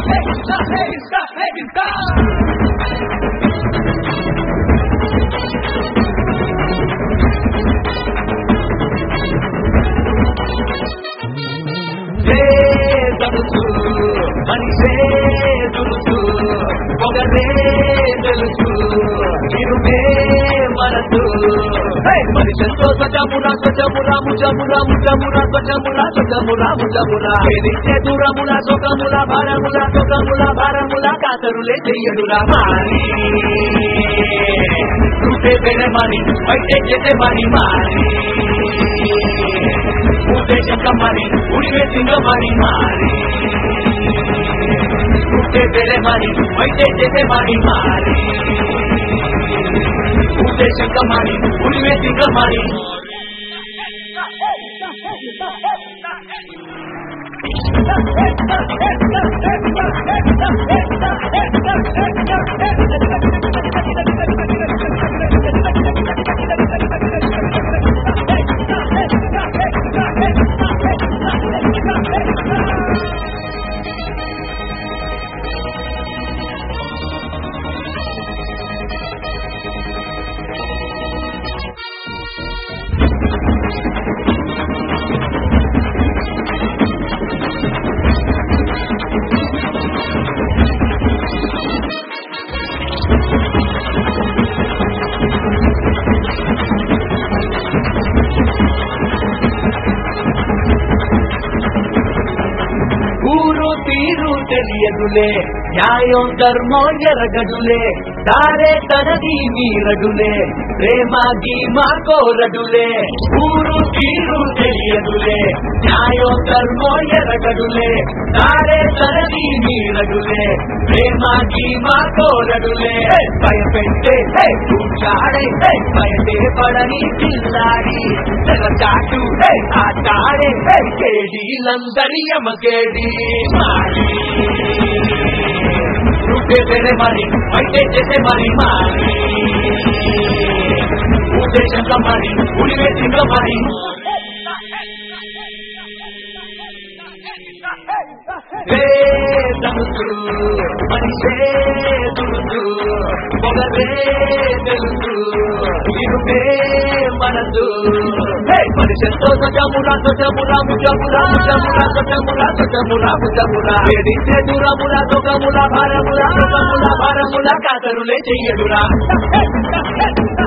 తెలుసు మనిషే తెలుసు పొగరే తెలుసు ఇరుమే మనసు మనిషంతో సజమురా సజమురా ముజమురా ముజమురా సజమురా సజమురా ముజమురా ఏదిచ్చే దూరముల సుఖముల భారముల సుఖముల భారముల కాతరులే చెయ్యడురా మారి రూపే పెనే మారి బయటే చేసే మారి మారి ఉద్దేశం కమ్మని ఉడివే సింగమని మారి ఉంటే పెరే మరి బయటే చేసే మారి మారి ఉద్దేశం కమ్మని ఉడివే సింగమని ఊరు తీరు తెలియదులే న్యాయం ధర్మం ఎరగడులే దారే తనది మీరడులే ప్రేమ గీమా కోరడులే ఊరు తీరు తెలియదులే న్యాయం ధర్మం ఎరగడులే దారే తనది మీరడులే ప్రేమ గీమా కోరడులే భయపెట్టే కూర్చాడే భయపే పడని పిల్లాడి తెలచాటు ఆటాడే కేడీలందరి యమకేడి మారి రూపే పెరే మరి బయటే చేసే మరి మారి ఉద్దేశంగా మరి ఉడివే సింగ మరి తెలుసు మనిషే తెలుసు పొగరే తెలుసు ఇరుపే మనసు మనిషంతో సజమురా సజమురా ముజమురా ముజమురా సజమురా సజమురా ముజమురా ఏడిస్తే దూరముల సుఖముల భారముల సుఖముల భారముల కాతరులే చెయ్యడురా